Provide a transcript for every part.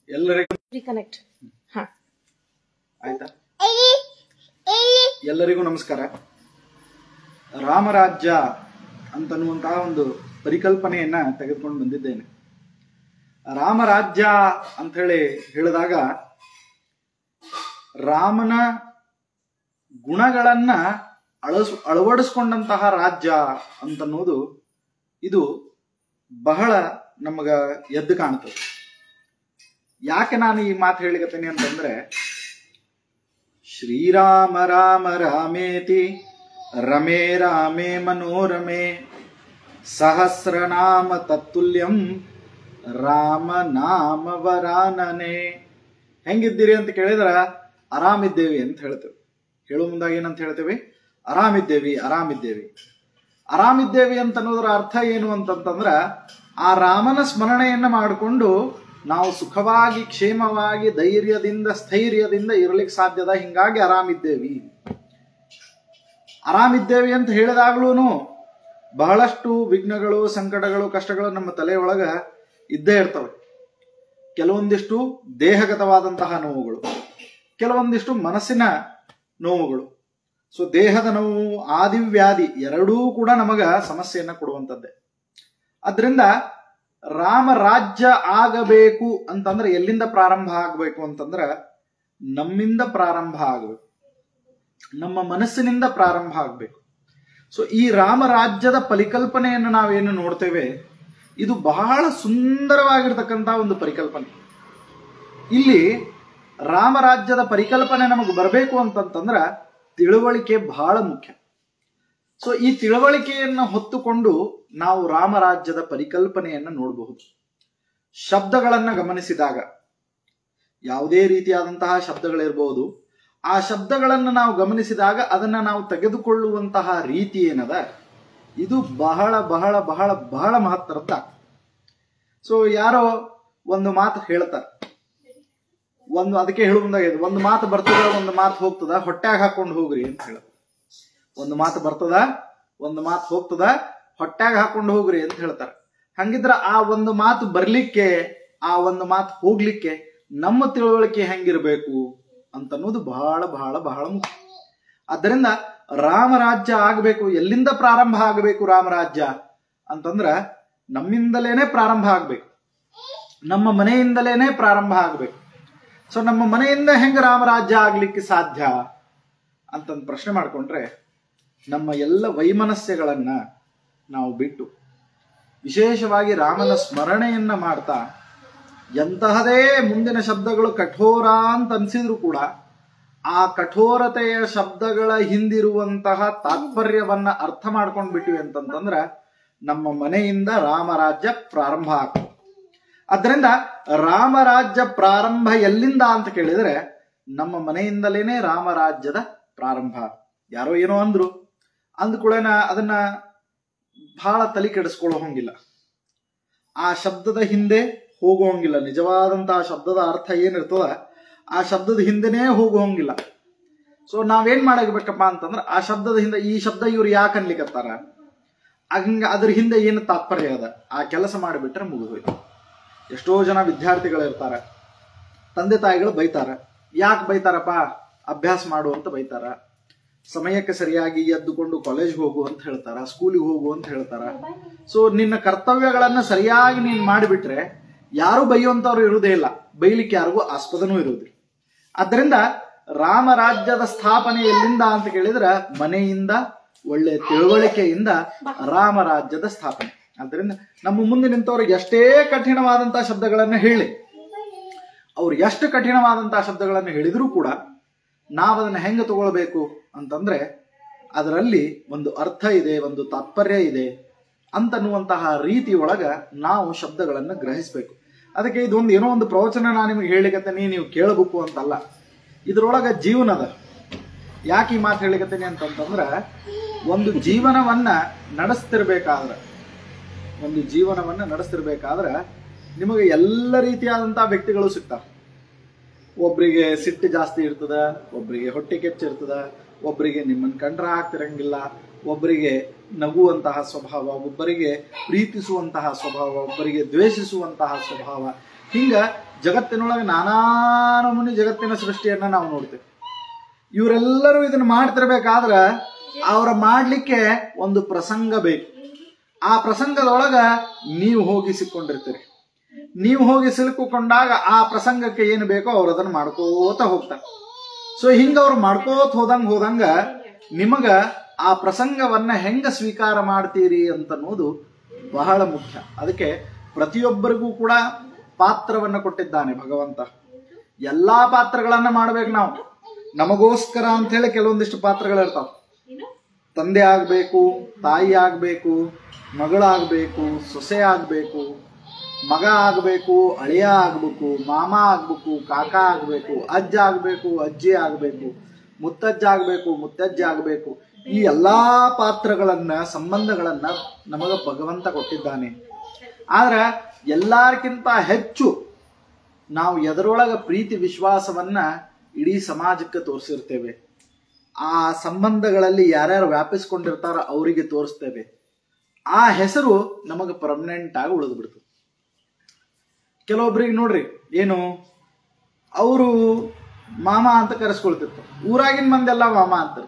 ಎಲ್ಲರಿಗೂ ರೀಕನೆಕ್ಟ್ ಹಾ ಆಯ್ತಾ ಎಲ್ಲರಿಗೂ ನಮಸ್ಕಾರ ರಾಮರಾಜ್ಯ ಅಂತನ್ನುವಂತಹ ಒಂದು ಪರಿಕಲ್ಪನೆಯನ್ನ ತೆಗೆದುಕೊಂಡು ಬಂದಿದ್ದೇನೆ ರಾಮರಾಜ್ಯ ಅಂತ ಹೇಳಿ ಹೇಳಿದಾಗ ರಾಮನ ಗುಣಗಳನ್ನ ಅಳಸ್ ಅಳವಡಿಸ್ಕೊಂಡಂತಹ ರಾಜ್ಯ ಅಂತನ್ನೋದು ಇದು ಬಹಳ ನಮಗ ಎದ್ದು ಕಾಣ್ತದೆ ಯಾಕೆ ನಾನು ಈ ಮಾತು ಹೇಳಿಕತ್ತೇನೆ ಅಂತಂದ್ರೆ ಶ್ರೀರಾಮ ರಾಮ ರಾಮೇತಿ ರಮೇ ರಾಮೇ ಮನೋರಮೆ ಸಹಸ್ರನಾಮ ತತ್ತುಲ್ಯಂ ರಾಮ ನಾಮ ವರಾನನೆ ಹೆಂಗಿದ್ದೀರಿ ಅಂತ ಕೇಳಿದ್ರ ಆರಾಮಿದ್ದೇವೆ ಅಂತ ಹೇಳ್ತೇವೆ ಹೇಳೋ ಮುಂದಾಗ ಏನಂತ ಹೇಳ್ತೇವೆ ಆರಾಮಿದ್ದೇವಿ ಆರಾಮಿದ್ದೇವೆ ಆರಾಮಿದ್ದೇವೆ ಅಂತ ಅನ್ನೋದರ ಅರ್ಥ ಏನು ಅಂತಂತಂದ್ರ ಆ ರಾಮನ ಸ್ಮರಣೆಯನ್ನ ಮಾಡಿಕೊಂಡು ನಾವು ಸುಖವಾಗಿ ಕ್ಷೇಮವಾಗಿ ಧೈರ್ಯದಿಂದ ಸ್ಥೈರ್ಯದಿಂದ ಇರಲಿಕ್ಕೆ ಸಾಧ್ಯದ ಹಿಂಗಾಗಿ ಆರಾಮಿದ್ದೇವಿ ಆರಾಮಿದ್ದೇವೆ ಅಂತ ಹೇಳಿದಾಗ್ಲೂ ಬಹಳಷ್ಟು ವಿಘ್ನಗಳು ಸಂಕಟಗಳು ಕಷ್ಟಗಳು ನಮ್ಮ ತಲೆಯೊಳಗ ಇದ್ದೇ ಇರ್ತವೆ ಕೆಲವೊಂದಿಷ್ಟು ದೇಹಗತವಾದಂತಹ ನೋವುಗಳು ಕೆಲವೊಂದಿಷ್ಟು ಮನಸ್ಸಿನ ನೋವುಗಳು ಸೊ ದೇಹದ ನೋವು ಆದಿವ್ಯಾಧಿ ಎರಡೂ ಕೂಡ ನಮಗ ಸಮಸ್ಯೆಯನ್ನ ಕೊಡುವಂಥದ್ದೇ ಅದರಿಂದ ರಾಮ ರಾಜ್ಯ ಆಗಬೇಕು ಅಂತಂದ್ರೆ ಎಲ್ಲಿಂದ ಪ್ರಾರಂಭ ಆಗಬೇಕು ಅಂತಂದ್ರೆ ನಮ್ಮಿಂದ ಪ್ರಾರಂಭ ಆಗಬೇಕು ನಮ್ಮ ಮನಸ್ಸಿನಿಂದ ಪ್ರಾರಂಭ ಆಗಬೇಕು ಸೊ ಈ ರಾಮ ರಾಜ್ಯದ ಪರಿಕಲ್ಪನೆಯನ್ನು ನಾವೇನು ನೋಡ್ತೇವೆ ಇದು ಬಹಳ ಸುಂದರವಾಗಿರ್ತಕ್ಕಂಥ ಒಂದು ಪರಿಕಲ್ಪನೆ ಇಲ್ಲಿ ರಾಮರಾಜ್ಯದ ಪರಿಕಲ್ಪನೆ ನಮಗೆ ಬರಬೇಕು ಅಂತಂತಂದ್ರ ತಿಳುವಳಿಕೆ ಬಹಳ ಮುಖ್ಯ ಸೊ ಈ ತಿಳುವಳಿಕೆಯನ್ನು ಹೊತ್ತುಕೊಂಡು ನಾವು ರಾಮರಾಜ್ಯದ ಪರಿಕಲ್ಪನೆಯನ್ನು ನೋಡಬಹುದು ಶಬ್ದಗಳನ್ನ ಗಮನಿಸಿದಾಗ ಯಾವುದೇ ರೀತಿಯಾದಂತಹ ಶಬ್ದಗಳಿರಬಹುದು ಆ ಶಬ್ದಗಳನ್ನು ನಾವು ಗಮನಿಸಿದಾಗ ಅದನ್ನ ನಾವು ತೆಗೆದುಕೊಳ್ಳುವಂತಹ ರೀತಿ ಏನದ ಇದು ಬಹಳ ಬಹಳ ಬಹಳ ಬಹಳ ಮಹತ್ತರದ್ದ ಸೊ ಯಾರೋ ಒಂದು ಮಾತು ಹೇಳ್ತಾರೆ ಒಂದು ಅದಕ್ಕೆ ಹೇಳು ಮುಂದಾಗ ಒಂದು ಮಾತು ಬರ್ತದ ಒಂದು ಮಾತು ಹೋಗ್ತದ ಹೊಟ್ಯಾಗ ಹಾಕೊಂಡು ಹೋಗ್ರಿ ಅಂತ ಹೇಳ ಒಂದು ಮಾತು ಬರ್ತದ ಒಂದು ಮಾತು ಹೋಗ್ತದ ಹೊಟ್ಯಾಗ ಹಾಕೊಂಡು ಹೋಗ್ರಿ ಅಂತ ಹೇಳ್ತಾರೆ ಹಂಗಿದ್ರ ಆ ಒಂದು ಮಾತು ಬರ್ಲಿಕ್ಕೆ ಆ ಒಂದು ಮಾತು ಹೋಗ್ಲಿಕ್ಕೆ ನಮ್ಮ ತಿಳುವಳಿಕೆ ಹೆಂಗಿರ್ಬೇಕು ಅಂತನ್ನೋದು ಬಹಳ ಬಹಳ ಬಹಳ ಮುಖ್ಯ ಆದ್ದರಿಂದ ರಾಮರಾಜ್ಯ ಆಗಬೇಕು ಎಲ್ಲಿಂದ ಪ್ರಾರಂಭ ಆಗಬೇಕು ರಾಮರಾಜ್ಯ ಅಂತಂದ್ರ ನಮ್ಮಿಂದಲೇನೆ ಪ್ರಾರಂಭ ಆಗಬೇಕು ನಮ್ಮ ಮನೆಯಿಂದಲೇನೆ ಪ್ರಾರಂಭ ಆಗಬೇಕು ಸೊ ನಮ್ಮ ಮನೆಯಿಂದ ಹೆಂಗ ರಾಮರಾಜ್ಯ ಆಗ್ಲಿಕ್ಕೆ ಸಾಧ್ಯ ಅಂತಂದು ಪ್ರಶ್ನೆ ಮಾಡ್ಕೊಂಡ್ರೆ ನಮ್ಮ ಎಲ್ಲ ವೈಮನಸ್ಯಗಳನ್ನ ನಾವು ಬಿಟ್ಟು ವಿಶೇಷವಾಗಿ ರಾಮನ ಸ್ಮರಣೆಯನ್ನ ಮಾಡ್ತಾ ಎಂತಹದೇ ಮುಂದಿನ ಶಬ್ದಗಳು ಕಠೋರ ಅಂತ ಅನ್ಸಿದ್ರು ಕೂಡ ಆ ಕಠೋರತೆಯ ಶಬ್ದಗಳ ಹಿಂದಿರುವಂತಹ ತಾತ್ಪರ್ಯವನ್ನ ಅರ್ಥ ಮಾಡ್ಕೊಂಡ್ ಬಿಟ್ಟಿವಿ ಅಂತಂತಂದ್ರ ನಮ್ಮ ಮನೆಯಿಂದ ರಾಮರಾಜ್ಯ ಪ್ರಾರಂಭ ಆಗ್ತದೆ ಅದರಿಂದ ರಾಮರಾಜ್ಯ ಪ್ರಾರಂಭ ಎಲ್ಲಿಂದ ಅಂತ ಕೇಳಿದ್ರೆ ನಮ್ಮ ಮನೆಯಿಂದಲೇನೆ ರಾಮರಾಜ್ಯದ ಪ್ರಾರಂಭ ಯಾರೋ ಏನೋ ಅಂದ್ರು ಅಂದ್ಕೂಡೇನ ಅದನ್ನ ಬಹಳ ತಲೆ ಕೆಡಿಸ್ಕೊಳ್ಳೋ ಹಂಗಿಲ್ಲ ಆ ಶಬ್ದದ ಹಿಂದೆ ಹೋಗುವಂಗಿಲ್ಲ ನಿಜವಾದಂತಹ ಶಬ್ದದ ಅರ್ಥ ಏನಿರ್ತದ ಆ ಶಬ್ದದ ಹಿಂದೆನೇ ಹೋಗುವಂಗಿಲ್ಲ ಸೊ ನಾವೇನ್ ಮಾಡಬೇಕಪ್ಪ ಅಂತಂದ್ರೆ ಆ ಶಬ್ದದ ಹಿಂದೆ ಈ ಶಬ್ದ ಇವ್ರು ಯಾಕೆ ಅನ್ಲಿಕತ್ತಾರ ಹಂಗ ಅದ್ರ ಹಿಂದೆ ಏನು ತಾತ್ಪರ್ಯ ಅದ ಆ ಕೆಲಸ ಮಾಡಿಬಿಟ್ರೆ ಮುಗಿದೋಯ್ತು ಎಷ್ಟೋ ಜನ ವಿದ್ಯಾರ್ಥಿಗಳು ಇರ್ತಾರ ತಂದೆ ತಾಯಿಗಳು ಬೈತಾರ ಯಾಕೆ ಬೈತಾರಪ್ಪ ಅಭ್ಯಾಸ ಮಾಡು ಅಂತ ಬೈತಾರ ಸಮಯಕ್ಕೆ ಸರಿಯಾಗಿ ಎದ್ದುಕೊಂಡು ಕಾಲೇಜ್ ಹೋಗು ಅಂತ ಹೇಳ್ತಾರ ಸ್ಕೂಲಿಗೆ ಹೋಗು ಅಂತ ಹೇಳ್ತಾರ ಸೊ ನಿನ್ನ ಕರ್ತವ್ಯಗಳನ್ನ ಸರಿಯಾಗಿ ನೀನ್ ಮಾಡಿಬಿಟ್ರೆ ಯಾರು ಬೈಯುವಂತವ್ರು ಇರುವುದೇ ಇಲ್ಲ ಬೈಲಿಕ್ಕೆ ಯಾರಿಗೂ ಆಸ್ಪದನೂ ಇರುವುದಿಲ್ಲ ಅದರಿಂದ ರಾಮರಾಜ್ಯದ ಸ್ಥಾಪನೆ ಎಲ್ಲಿಂದ ಅಂತ ಕೇಳಿದ್ರೆ ಮನೆಯಿಂದ ಒಳ್ಳೆ ತಿಳುವಳಿಕೆಯಿಂದ ರಾಮರಾಜ್ಯದ ಸ್ಥಾಪನೆ ಆದ್ದರಿಂದ ನಮ್ಮ ಮುಂದೆ ನಿಂತವ್ರಿಗೆ ಎಷ್ಟೇ ಕಠಿಣವಾದಂತಹ ಶಬ್ದಗಳನ್ನ ಹೇಳಿ ಅವ್ರು ಎಷ್ಟು ಕಠಿಣವಾದಂತಹ ಶಬ್ದಗಳನ್ನು ಹೇಳಿದರೂ ಕೂಡ ನಾವು ಅದನ್ನ ಹೆಂಗೆ ತಗೊಳ್ಬೇಕು ಅಂತಂದ್ರೆ ಅದರಲ್ಲಿ ಒಂದು ಅರ್ಥ ಇದೆ ಒಂದು ತಾತ್ಪರ್ಯ ಇದೆ ಅಂತನ್ನುವಂತಹ ರೀತಿ ಒಳಗ ನಾವು ಶಬ್ದಗಳನ್ನು ಗ್ರಹಿಸಬೇಕು ಅದಕ್ಕೆ ಇದೊಂದು ಏನೋ ಒಂದು ಪ್ರವಚನ ನಾನು ನಿಮಗೆ ಹೇಳಿಕತ್ತೇನೆ ನೀವು ಕೇಳಬೇಕು ಅಂತಲ್ಲ ಇದ್ರೊಳಗ ಜೀವನದ ಯಾಕೆ ಈ ಮಾತು ಹೇಳಿಕತ್ತೇನೆ ಅಂತಂತಂದ್ರ ಒಂದು ಜೀವನವನ್ನ ನಡೆಸ್ತಿರ್ಬೇಕಾದ್ರೆ ಒಂದು ಜೀವನವನ್ನ ನಡೆಸ್ತಿರ್ಬೇಕಾದ್ರೆ ನಿಮಗೆ ಎಲ್ಲ ರೀತಿಯಾದಂತಹ ವ್ಯಕ್ತಿಗಳು ಸಿಗ್ತಾರೆ ಒಬ್ರಿಗೆ ಸಿಟ್ಟು ಜಾಸ್ತಿ ಇರ್ತದ ಒಬ್ರಿಗೆ ಹೊಟ್ಟೆ ಕೆಚ್ಚ ಇರ್ತದ ಒಬ್ರಿಗೆ ನಿಮ್ಮನ್ನ ಕಂಡ್ರ ಆಗ್ತಿರಂಗಿಲ್ಲ ಒಬ್ಬರಿಗೆ ನಗುವಂತಹ ಸ್ವಭಾವ ಒಬ್ಬರಿಗೆ ಪ್ರೀತಿಸುವಂತಹ ಸ್ವಭಾವ ಒಬ್ಬರಿಗೆ ದ್ವೇಷಿಸುವಂತಹ ಸ್ವಭಾವ ಹಿಂಗ ಜಗತ್ತಿನೊಳಗೆ ನಾನಾ ನಮೂನಿ ಜಗತ್ತಿನ ಸೃಷ್ಟಿಯನ್ನ ನಾವು ನೋಡ್ತೇವೆ ಇವರೆಲ್ಲರೂ ಇದನ್ನ ಮಾಡ್ತಿರ್ಬೇಕಾದ್ರ ಅವರ ಮಾಡ್ಲಿಕ್ಕೆ ಒಂದು ಪ್ರಸಂಗ ಬೇಕು ಆ ಪ್ರಸಂಗದೊಳಗ ನೀವು ಹೋಗಿ ಸಿಕ್ಕೊಂಡಿರ್ತೀರಿ ನೀವು ಹೋಗಿ ಸಿಲುಕೊಂಡಾಗ ಆ ಪ್ರಸಂಗಕ್ಕೆ ಏನು ಬೇಕೋ ಅವ್ರು ಅದನ್ನ ಮಾಡ್ಕೋತ ಹೋಗ್ತಾರೆ ಸೊ ಹಿಂಗ ಅವ್ರು ಮಾಡ್ಕೋತ ಹೋದಂಗ ಹೋದಂಗ ನಿಮಗ ಆ ಪ್ರಸಂಗವನ್ನ ಹೆಂಗ ಸ್ವೀಕಾರ ಮಾಡ್ತೀರಿ ಅಂತನ್ನೋದು ಬಹಳ ಮುಖ್ಯ ಅದಕ್ಕೆ ಪ್ರತಿಯೊಬ್ಬರಿಗೂ ಕೂಡ ಪಾತ್ರವನ್ನ ಕೊಟ್ಟಿದ್ದಾನೆ ಭಗವಂತ ಎಲ್ಲಾ ಪಾತ್ರಗಳನ್ನ ಮಾಡ್ಬೇಕು ನಾವು ನಮಗೋಸ್ಕರ ಅಂತ ಹೇಳಿ ಕೆಲವೊಂದಿಷ್ಟು ಪಾತ್ರಗಳಿರ್ತಾವ ತಂದೆ ಆಗ್ಬೇಕು ತಾಯಿ ಆಗ್ಬೇಕು ಮಗಳಾಗ್ಬೇಕು ಸೊಸೆ ಆಗ್ಬೇಕು ಮಗ ಆಗ್ಬೇಕು ಅಳಿಯ ಆಗ್ಬೇಕು ಮಾಮ ಆಗ್ಬೇಕು ಕಾಕ ಆಗ್ಬೇಕು ಅಜ್ಜ ಆಗ್ಬೇಕು ಅಜ್ಜಿ ಆಗ್ಬೇಕು ಮುತ್ತಜ್ಜ ಆಗ್ಬೇಕು ಮುತ್ತಜ್ಜ ಆಗ್ಬೇಕು ಈ ಎಲ್ಲಾ ಪಾತ್ರಗಳನ್ನ ಸಂಬಂಧಗಳನ್ನ ನಮಗ ಭಗವಂತ ಕೊಟ್ಟಿದ್ದಾನೆ ಆದ್ರ ಎಲ್ಲಾರ್ಕಿಂತ ಹೆಚ್ಚು ನಾವು ಎದರೊಳಗ ಪ್ರೀತಿ ವಿಶ್ವಾಸವನ್ನ ಇಡೀ ಸಮಾಜಕ್ಕೆ ತೋರಿಸಿರ್ತೇವೆ ಆ ಸಂಬಂಧಗಳಲ್ಲಿ ಯಾರ್ಯಾರು ವ್ಯಾಪಿಸ್ಕೊಂಡಿರ್ತಾರ ಅವರಿಗೆ ತೋರಿಸ್ತೇವೆ ಆ ಹೆಸರು ನಮಗೆ ಪರ್ಮನೆಂಟ್ ಆಗಿ ಉಳಿದು ಬಿಡ್ತದೆ ಕೆಲವೊಬ್ರಿಗೆ ನೋಡ್ರಿ ಏನು ಅವರು ಮಾಮ ಅಂತ ಕರೆಸ್ಕೊಳ್ತಿರ್ತಾರೆ ಊರಾಗಿನ ಮಂದೆಲ್ಲ ಮಾಮ ಅಂತಾರೆ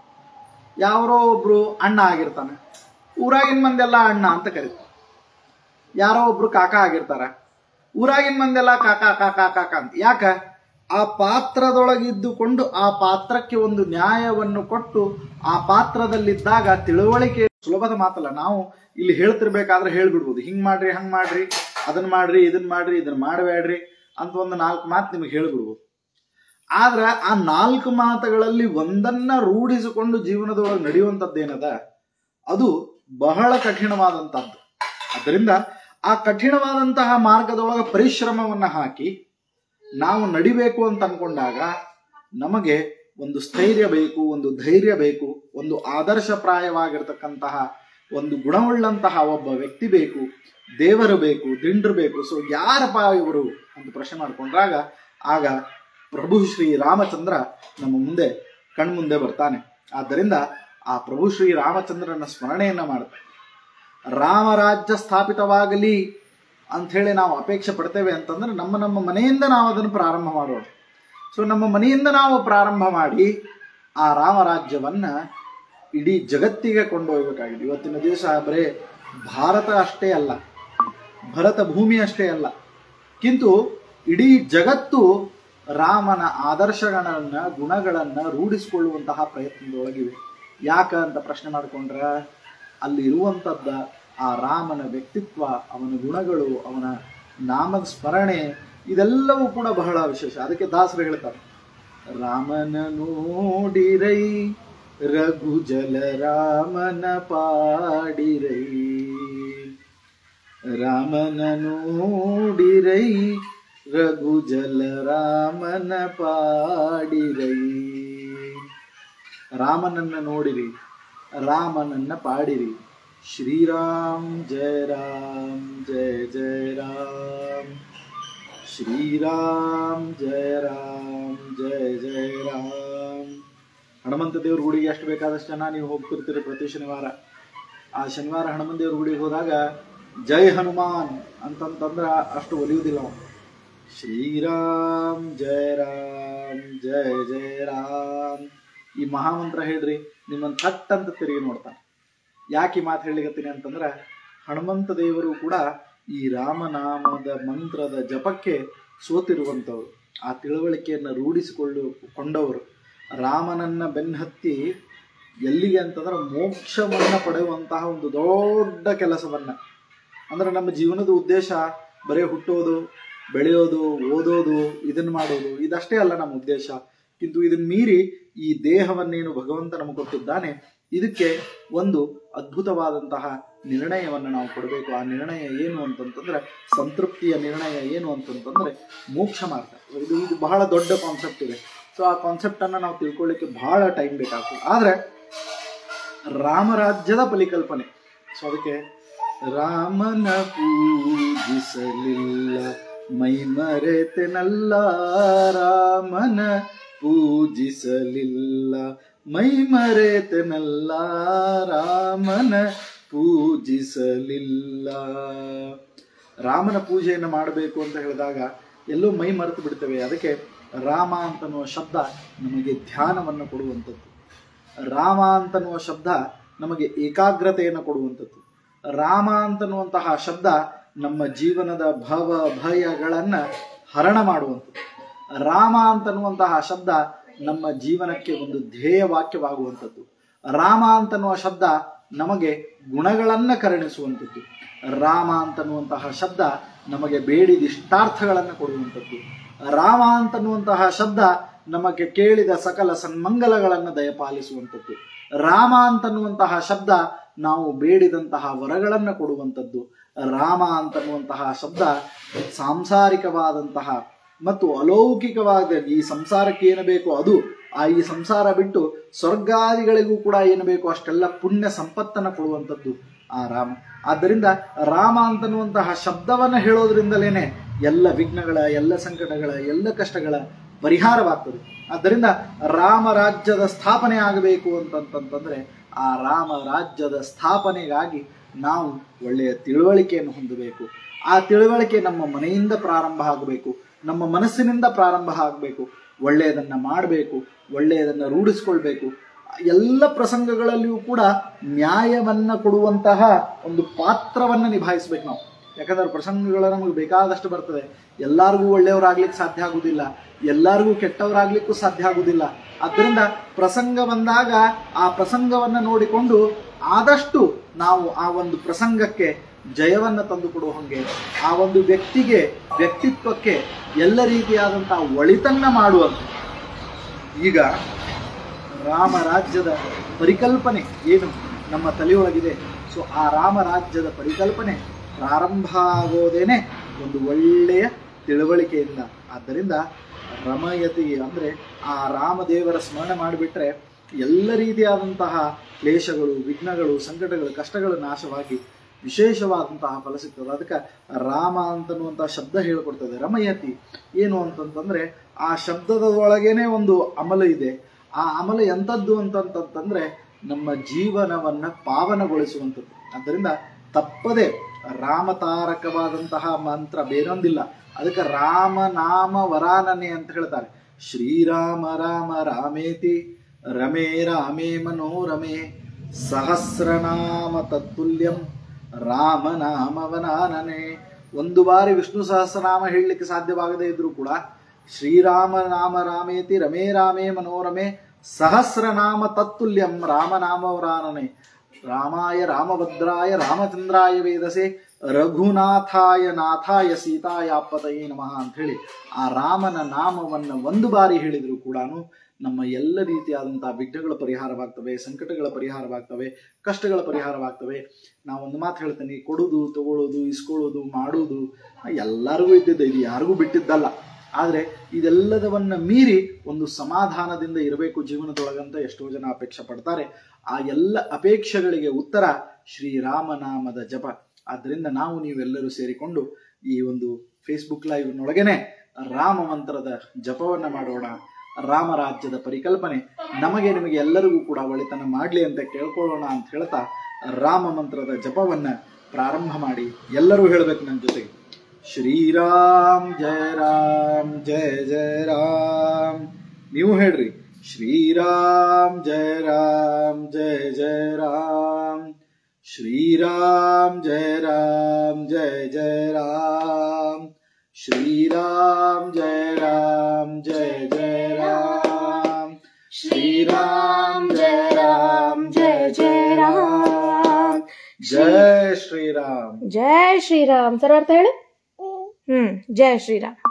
ಯಾರೋ ಒಬ್ರು ಅಣ್ಣ ಆಗಿರ್ತಾನೆ ಊರಾಗಿನ ಮಂದೆಲ್ಲ ಅಣ್ಣ ಅಂತ ಕರೀತಾರೆ ಯಾರೋ ಒಬ್ರು ಕಾಕ ಆಗಿರ್ತಾರ ಊರಾಗಿನ ಮಂದೆಲ್ಲ ಕಾಕ ಕಾಕ ಕಾಕ ಅಂತ ಯಾಕ ಆ ಪಾತ್ರದೊಳಗಿದ್ದುಕೊಂಡು ಆ ಪಾತ್ರಕ್ಕೆ ಒಂದು ನ್ಯಾಯವನ್ನು ಕೊಟ್ಟು ಆ ಪಾತ್ರದಲ್ಲಿದ್ದಾಗ ತಿಳುವಳಿಕೆ ಸುಲಭದ ಮಾತಲ್ಲ ನಾವು ಇಲ್ಲಿ ಹೇಳ್ತಿರ್ಬೇಕಾದ್ರೆ ಹೇಳ್ಬಿಡ್ಬೋದು ಹಿಂಗ್ ಮಾಡ್ರಿ ಹಂಗ್ ಮಾಡ್ರಿ ಅದನ್ನ ಮಾಡ್ರಿ ಇದನ್ನ ಮಾಡ್ರಿ ಇದನ್ನ ಮಾಡಬೇಡ್ರಿ ಅಂತ ಒಂದು ನಾಲ್ಕು ಮಾತು ನಿಮಗೆ ಹೇಳ್ಬಿಡ್ಬೋದು ಆದ್ರ ಆ ನಾಲ್ಕು ಮಾತುಗಳಲ್ಲಿ ಒಂದನ್ನ ರೂಢಿಸಿಕೊಂಡು ಜೀವನದೊಳಗೆ ನಡೆಯುವಂಥದ್ದೇನದ ಅದು ಬಹಳ ಕಠಿಣವಾದಂತಹದ್ದು ಅದರಿಂದ ಆ ಕಠಿಣವಾದಂತಹ ಮಾರ್ಗದೊಳಗೆ ಪರಿಶ್ರಮವನ್ನ ಹಾಕಿ ನಾವು ನಡಿಬೇಕು ಅಂತ ಅನ್ಕೊಂಡಾಗ ನಮಗೆ ಒಂದು ಸ್ಥೈರ್ಯ ಬೇಕು ಒಂದು ಧೈರ್ಯ ಬೇಕು ಒಂದು ಆದರ್ಶಪ್ರಾಯವಾಗಿರ್ತಕ್ಕಂತಹ ಒಂದು ಗುಣವುಳ್ಳಂತಹ ಒಬ್ಬ ವ್ಯಕ್ತಿ ಬೇಕು ದೇವರು ಬೇಕು ದಿಂಡ್ರು ಬೇಕು ಸೊ ಯಾರಪ್ಪ ಇವರು ಅಂತ ಪ್ರಶ್ನೆ ಮಾಡ್ಕೊಂಡ್ರಾಗ ಆಗ ಪ್ರಭು ಶ್ರೀ ರಾಮಚಂದ್ರ ನಮ್ಮ ಮುಂದೆ ಕಣ್ಮುಂದೆ ಬರ್ತಾನೆ ಆದ್ದರಿಂದ ಆ ಪ್ರಭು ಶ್ರೀ ರಾಮಚಂದ್ರನ ಸ್ಮರಣೆಯನ್ನ ಮಾಡ್ತಾರೆ ರಾಮರಾಜ್ಯ ಸ್ಥಾಪಿತವಾಗಲಿ ಅಂತ ಹೇಳಿ ನಾವು ಅಪೇಕ್ಷೆ ಪಡ್ತೇವೆ ಅಂತಂದ್ರೆ ನಮ್ಮ ನಮ್ಮ ಮನೆಯಿಂದ ನಾವು ಅದನ್ನು ಪ್ರಾರಂಭ ಮಾಡೋಣ ಸೊ ನಮ್ಮ ಮನೆಯಿಂದ ನಾವು ಪ್ರಾರಂಭ ಮಾಡಿ ಆ ರಾಮರಾಜ್ಯವನ್ನ ಇಡೀ ಜಗತ್ತಿಗೆ ಕೊಂಡೊಯ್ಬೇಕಾಗಿದೆ ಇವತ್ತಿನ ದಿವಸ ಬರೇ ಭಾರತ ಅಷ್ಟೇ ಅಲ್ಲ ಭರತ ಭೂಮಿ ಅಷ್ಟೇ ಅಲ್ಲ ಕಿಂತು ಇಡೀ ಜಗತ್ತು ರಾಮನ ಆದರ್ಶಗಳನ್ನ ಗುಣಗಳನ್ನ ರೂಢಿಸಿಕೊಳ್ಳುವಂತಹ ಪ್ರಯತ್ನದೊಳಗಿವೆ ಯಾಕ ಅಂತ ಪ್ರಶ್ನೆ ಮಾಡಿಕೊಂಡ್ರ ಅಲ್ಲಿ ಇರುವಂತದ್ದ ಆ ರಾಮನ ವ್ಯಕ್ತಿತ್ವ ಅವನ ಗುಣಗಳು ಅವನ ನಾಮದ ಸ್ಮರಣೆ ಇದೆಲ್ಲವೂ ಕೂಡ ಬಹಳ ವಿಶೇಷ ಅದಕ್ಕೆ ದಾಸರು ಹೇಳ್ತಾರೆ ರಾಮನ ನೋಡಿರೈ ರಘು ಜಲ ರಾಮನ ಪಾಡಿರೈ ರಾಮನ ನೋಡಿರೈ ರಘು ಜಲ ರಾಮನ ಪಾಡಿರೈ ರಾಮನನ್ನ ನೋಡಿರಿ ರಾಮನನ್ನ ಪಾಡಿರಿ ಶ್ರೀರಾಮ್ ಜಯ ರಾಮ್ ಜಯ ಜಯ ರಾಮ್ ಶ್ರೀರಾಮ್ ಜಯ ರಾಮ್ ಜಯ ಜಯ ರಾಮ್ ಹನುಮಂತ ದೇವ್ರ ಗುಡಿಗೆ ಎಷ್ಟು ಬೇಕಾದಷ್ಟು ಜನ ನೀವು ಹೋಗ್ತಿರ್ತೀರಿ ಪ್ರತಿ ಶನಿವಾರ ಆ ಶನಿವಾರ ಹನುಮಂತ ದೇವ್ರ ಗುಡಿಗೆ ಹೋದಾಗ ಜೈ ಹನುಮಾನ್ ಅಂತಂತಂದ್ರ ಅಷ್ಟು ಒಲಿಯುವುದಿಲ್ಲ ಅವನು ಶ್ರೀರಾಮ್ ಜಯ ರಾಮ್ ಜಯ ಜಯ ರಾಮ್ ಈ ಮಹಾಮಂತ್ರ ಹೇಳ್ರಿ ನಿಮ್ಮನ್ನ ಥಟ್ ಅಂತ ತಿರುಗಿ ನೋಡ್ತಾನೆ ಯಾಕೆ ಈ ಮಾತು ಹೇಳಿಕತ್ತೀನಿ ಅಂತಂದ್ರ ಹನುಮಂತ ದೇವರು ಕೂಡ ಈ ರಾಮನಾಮದ ಮಂತ್ರದ ಜಪಕ್ಕೆ ಸೋತಿರುವಂಥವ್ರು ಆ ತಿಳುವಳಿಕೆಯನ್ನು ರೂಢಿಸಿಕೊಳ್ಳು ಕೊಂಡವರು ರಾಮನನ್ನ ಬೆನ್ನಹತ್ತಿ ಎಲ್ಲಿಗೆ ಅಂತಂದ್ರೆ ಮೋಕ್ಷವನ್ನ ಪಡೆಯುವಂತಹ ಒಂದು ದೊಡ್ಡ ಕೆಲಸವನ್ನ ಅಂದ್ರೆ ನಮ್ಮ ಜೀವನದ ಉದ್ದೇಶ ಬರೀ ಹುಟ್ಟೋದು ಬೆಳೆಯೋದು ಓದೋದು ಇದನ್ನ ಮಾಡೋದು ಇದಷ್ಟೇ ಅಲ್ಲ ನಮ್ಮ ಉದ್ದೇಶ ಕಿಂತು ಇದನ್ನ ಮೀರಿ ಈ ದೇಹವನ್ನೇನು ಭಗವಂತ ನಮಗೆ ಕೊಟ್ಟಿದ್ದಾನೆ ಇದಕ್ಕೆ ಒಂದು ಅದ್ಭುತವಾದಂತಹ ನಿರ್ಣಯವನ್ನು ನಾವು ಕೊಡಬೇಕು ಆ ನಿರ್ಣಯ ಏನು ಅಂತಂತಂದ್ರೆ ಸಂತೃಪ್ತಿಯ ನಿರ್ಣಯ ಏನು ಅಂತಂತಂದ್ರೆ ಮೋಕ್ಷ ಮಾರ್ಗ ಇದು ಇದು ಬಹಳ ದೊಡ್ಡ ಕಾನ್ಸೆಪ್ಟ್ ಇದೆ ಸೊ ಆ ಕಾನ್ಸೆಪ್ಟ್ ಅನ್ನ ನಾವು ತಿಳ್ಕೊಳ್ಳಿಕ್ಕೆ ಬಹಳ ಟೈಮ್ ಬೇಕಾಗ್ತದೆ ಆದ್ರೆ ರಾಮರಾಜ್ಯದ ಪರಿಕಲ್ಪನೆ ಸೊ ಅದಕ್ಕೆ ರಾಮನ ಪೂಜಿಸಲಿಲ್ಲ ಮೈ ಮರೆತೆನಲ್ಲ ರಾಮನ ಪೂಜಿಸಲಿಲ್ಲ ಮೈ ಮರೆತನಲ್ಲ ರಾಮನ ಪೂಜಿಸಲಿಲ್ಲ ರಾಮನ ಪೂಜೆಯನ್ನು ಮಾಡಬೇಕು ಅಂತ ಹೇಳಿದಾಗ ಎಲ್ಲೋ ಮೈ ಮರೆತು ಬಿಡ್ತೇವೆ ಅದಕ್ಕೆ ರಾಮ ಅಂತನ್ನುವ ಶಬ್ದ ನಮಗೆ ಧ್ಯಾನವನ್ನು ಕೊಡುವಂಥದ್ದು ರಾಮ ಅಂತನ್ನುವ ಶಬ್ದ ನಮಗೆ ಏಕಾಗ್ರತೆಯನ್ನು ಕೊಡುವಂಥದ್ದು ರಾಮ ಅಂತನ್ನುವಂತಹ ಶಬ್ದ ನಮ್ಮ ಜೀವನದ ಭವ ಭಯಗಳನ್ನ ಹರಣ ಮಾಡುವಂಥದ್ದು ರಾಮ ಅಂತನ್ನುವಂತಹ ಶಬ್ದ ನಮ್ಮ ಜೀವನಕ್ಕೆ ಒಂದು ಧ್ಯೇಯ ವಾಕ್ಯವಾಗುವಂಥದ್ದು ರಾಮ ಅಂತನ್ನುವ ಶಬ್ದ ನಮಗೆ ಗುಣಗಳನ್ನ ಕರುಣಿಸುವಂಥದ್ದು ರಾಮ ಅಂತನ್ನುವಂತಹ ಶಬ್ದ ನಮಗೆ ಬೇಡಿದ ಇಷ್ಟಾರ್ಥಗಳನ್ನು ಕೊಡುವಂಥದ್ದು ರಾಮ ಅಂತನ್ನುವಂತಹ ಶಬ್ದ ನಮಗೆ ಕೇಳಿದ ಸಕಲ ಸನ್ಮಂಗಲಗಳನ್ನು ದಯಪಾಲಿಸುವಂಥದ್ದು ರಾಮ ಅಂತನ್ನುವಂತಹ ಶಬ್ದ ನಾವು ಬೇಡಿದಂತಹ ವರಗಳನ್ನು ಕೊಡುವಂಥದ್ದು ರಾಮ ಅಂತನ್ನುವಂತಹ ಶಬ್ದ ಸಾಂಸಾರಿಕವಾದಂತಹ ಮತ್ತು ಅಲೌಕಿಕವಾದ ಈ ಸಂಸಾರಕ್ಕೆ ಏನು ಬೇಕೋ ಅದು ಆ ಈ ಸಂಸಾರ ಬಿಟ್ಟು ಸ್ವರ್ಗಾದಿಗಳಿಗೂ ಕೂಡ ಏನು ಬೇಕೋ ಅಷ್ಟೆಲ್ಲ ಪುಣ್ಯ ಸಂಪತ್ತನ್ನು ಕೊಡುವಂಥದ್ದು ಆ ರಾಮ ಆದ್ದರಿಂದ ರಾಮ ಅಂತನ್ನುವಂತಹ ಶಬ್ದವನ್ನು ಹೇಳೋದ್ರಿಂದಲೇನೆ ಎಲ್ಲ ವಿಘ್ನಗಳ ಎಲ್ಲ ಸಂಕಟಗಳ ಎಲ್ಲ ಕಷ್ಟಗಳ ಪರಿಹಾರವಾಗ್ತದೆ ಆದ್ದರಿಂದ ರಾಮ ರಾಜ್ಯದ ಸ್ಥಾಪನೆ ಆಗಬೇಕು ಅಂತಂತಂದ್ರೆ ಆ ರಾಮ ರಾಜ್ಯದ ಸ್ಥಾಪನೆಗಾಗಿ ನಾವು ಒಳ್ಳೆಯ ತಿಳುವಳಿಕೆಯನ್ನು ಹೊಂದಬೇಕು ಆ ತಿಳುವಳಿಕೆ ನಮ್ಮ ಮನೆಯಿಂದ ಪ್ರಾರಂಭ ಆಗಬೇಕು ನಮ್ಮ ಮನಸ್ಸಿನಿಂದ ಪ್ರಾರಂಭ ಆಗಬೇಕು ಒಳ್ಳೆಯದನ್ನ ಮಾಡಬೇಕು ಒಳ್ಳೆಯದನ್ನ ರೂಢಿಸ್ಕೊಳ್ಬೇಕು ಎಲ್ಲ ಪ್ರಸಂಗಗಳಲ್ಲಿಯೂ ಕೂಡ ನ್ಯಾಯವನ್ನ ಕೊಡುವಂತಹ ಒಂದು ಪಾತ್ರವನ್ನ ನಿಭಾಯಿಸ್ಬೇಕು ನಾವು ಯಾಕಂದ್ರೆ ಪ್ರಸಂಗಗಳು ನಮಗೆ ಬೇಕಾದಷ್ಟು ಬರ್ತದೆ ಎಲ್ಲರಿಗೂ ಒಳ್ಳೆಯವರಾಗ್ಲಿಕ್ಕೆ ಸಾಧ್ಯ ಆಗುದಿಲ್ಲ ಎಲ್ಲರಿಗೂ ಕೆಟ್ಟವರಾಗ್ಲಿಕ್ಕೂ ಸಾಧ್ಯ ಆಗುದಿಲ್ಲ ಆದ್ದರಿಂದ ಪ್ರಸಂಗ ಬಂದಾಗ ಆ ಪ್ರಸಂಗವನ್ನ ನೋಡಿಕೊಂಡು ಆದಷ್ಟು ನಾವು ಆ ಒಂದು ಪ್ರಸಂಗಕ್ಕೆ ಜಯವನ್ನ ತಂದು ಕೊಡುವ ಹಂಗೆ ಆ ಒಂದು ವ್ಯಕ್ತಿಗೆ ವ್ಯಕ್ತಿತ್ವಕ್ಕೆ ಎಲ್ಲ ರೀತಿಯಾದಂತಹ ಒಳಿತನ್ನ ಮಾಡುವಂತ ಈಗ ರಾಮ ರಾಜ್ಯದ ಪರಿಕಲ್ಪನೆ ಏನು ನಮ್ಮ ತಲೆಯೊಳಗಿದೆ ಸೊ ಆ ರಾಮ ರಾಜ್ಯದ ಪರಿಕಲ್ಪನೆ ಪ್ರಾರಂಭ ಆಗೋದೇನೆ ಒಂದು ಒಳ್ಳೆಯ ತಿಳುವಳಿಕೆಯಿಂದ ಆದ್ದರಿಂದ ರಮಯತಿ ಅಂದರೆ ಆ ರಾಮದೇವರ ಸ್ಮರಣೆ ಮಾಡಿಬಿಟ್ರೆ ಎಲ್ಲ ರೀತಿಯಾದಂತಹ ಕ್ಲೇಶಗಳು ವಿಘ್ನಗಳು ಸಂಕಟಗಳು ಕಷ್ಟಗಳು ನಾಶವಾಗಿ ವಿಶೇಷವಾದಂತಹ ಫಲ ಸಿಗ್ತದೆ ಅದಕ್ಕೆ ರಾಮ ಅಂತನ್ನುವಂತಹ ಶಬ್ದ ಹೇಳಿಕೊಡ್ತದೆ ರಮಯತಿ ಏನು ಅಂತಂತಂದ್ರೆ ಆ ಶಬ್ದದ ಒಳಗೇನೆ ಒಂದು ಅಮಲ ಇದೆ ಆ ಅಮಲ ಎಂಥದ್ದು ಅಂತಂತಂದ್ರೆ ನಮ್ಮ ಜೀವನವನ್ನ ಪಾವನಗೊಳಿಸುವಂಥದ್ದು ಆದ್ದರಿಂದ ತಪ್ಪದೆ ರಾಮತಾರಕವಾದಂತಹ ಮಂತ್ರ ಬೇರೊಂದಿಲ್ಲ ಅದಕ್ಕೆ ರಾಮ ನಾಮ ವರಾನನೆ ಅಂತ ಹೇಳ್ತಾರೆ ಶ್ರೀರಾಮ ರಾಮ ರಾಮೇತಿ ರಮೇ ರಾಮೇ ಮನೋರಮೆ ಸಹಸ್ರನಾಮ ತತ್ತುಲ್ಯಂ ರಾಮ ನಾಮವನಾನನೆ ಒಂದು ಬಾರಿ ವಿಷ್ಣು ಸಹಸ್ರನಾಮ ಹೇಳಲಿಕ್ಕೆ ಸಾಧ್ಯವಾಗದೇ ಇದ್ರೂ ಕೂಡ ಶ್ರೀರಾಮ ನಾಮ ರಾಮೇತಿ ರಮೇ ರಾಮೇ ಮನೋರಮೆ ಸಹಸ್ರನಾಮ ತತ್ತುಲ್ಯಂ ರಾಮನಾಮವರಾನನೆ ರಾಮಾಯ ರಾಮಭದ್ರಾಯ ರಾಮಚಂದ್ರಾಯ ವೇದಸೆ ರಘುನಾಥಾಯ ನಾಥಾಯ ಸೀತಾಯಾಪತಯೇ ನಮಃ ಅಂತ ಹೇಳಿ ಆ ರಾಮನ ನಾಮವನ್ನ ಒಂದು ಬಾರಿ ಹೇಳಿದ್ರು ಕೂಡ ನಮ್ಮ ಎಲ್ಲ ರೀತಿಯಾದಂತಹ ವಿಘ್ನಗಳ ಪರಿಹಾರವಾಗ್ತವೆ ಸಂಕಟಗಳ ಪರಿಹಾರವಾಗ್ತವೆ ಕಷ್ಟಗಳ ಪರಿಹಾರವಾಗ್ತವೆ ನಾವು ಒಂದು ಮಾತು ಹೇಳ್ತೇನೆ ಕೊಡುದು ತಗೊಳ್ಳೋದು ಇಸ್ಕೊಳ್ಳೋದು ಮಾಡುವುದು ಎಲ್ಲರಿಗೂ ಇದ್ದಿದ್ದ ಇದು ಯಾರಿಗೂ ಬಿಟ್ಟಿದ್ದಲ್ಲ ಆದರೆ ಇದೆಲ್ಲದವನ್ನ ಮೀರಿ ಒಂದು ಸಮಾಧಾನದಿಂದ ಇರಬೇಕು ಜೀವನದೊಳಗಂತ ಎಷ್ಟೋ ಜನ ಅಪೇಕ್ಷೆ ಪಡ್ತಾರೆ ಆ ಎಲ್ಲ ಅಪೇಕ್ಷೆಗಳಿಗೆ ಉತ್ತರ ಶ್ರೀರಾಮನಾಮದ ಜಪ ಆದ್ದರಿಂದ ನಾವು ನೀವೆಲ್ಲರೂ ಸೇರಿಕೊಂಡು ಈ ಒಂದು ಫೇಸ್ಬುಕ್ ಲೈವ್ನೊಳಗೇನೆ ರಾಮ ಮಂತ್ರದ ಜಪವನ್ನ ಮಾಡೋಣ ರಾಮರಾಜ್ಯದ ಪರಿಕಲ್ಪನೆ ನಮಗೆ ನಿಮಗೆ ಎಲ್ಲರಿಗೂ ಕೂಡ ಒಳಿತನ ಮಾಡಲಿ ಅಂತ ಕೇಳ್ಕೊಳ್ಳೋಣ ಅಂತ ಹೇಳ್ತಾ ರಾಮ ಮಂತ್ರದ ಜಪವನ್ನ ಪ್ರಾರಂಭ ಮಾಡಿ ಎಲ್ಲರೂ ಹೇಳಬೇಕು ನನ್ನ ಜೊತೆಗೆ ಶ್ರೀರಾಮ್ ಜಯ ರಾಮ್ ಜಯ ಜಯ ರಾಮ್ ನೀವು ಹೇಳ್ರಿ ಶ್ರೀರಾಮ್ ಜಯ ರಾಮ್ ಜಯ ಜಯ ರಾಮ್ ಶ್ರೀರಾಮ್ ಜಯ ರಾಮ್ ಜಯ ಜಯ ರಾಮ್ ಶ್ರೀರಾಮ್ ಜಯ ರಾಮ್ ಜಯ ಜಯ ರಾಮ್ ಶ್ರೀರಾಮ್ ಜಯ ರಾಮ್ ಜಯ ಜಯ ರಾಮ್ ಜಯ ಶ್ರೀರಾಮ್ ಜೈ ಶ್ರೀರಾಮ್ ಸರ್ವಾರ್ಥ ಹೇಳು ಹ್ಮ್ ಜೈ ಶ್ರೀರಾಮ್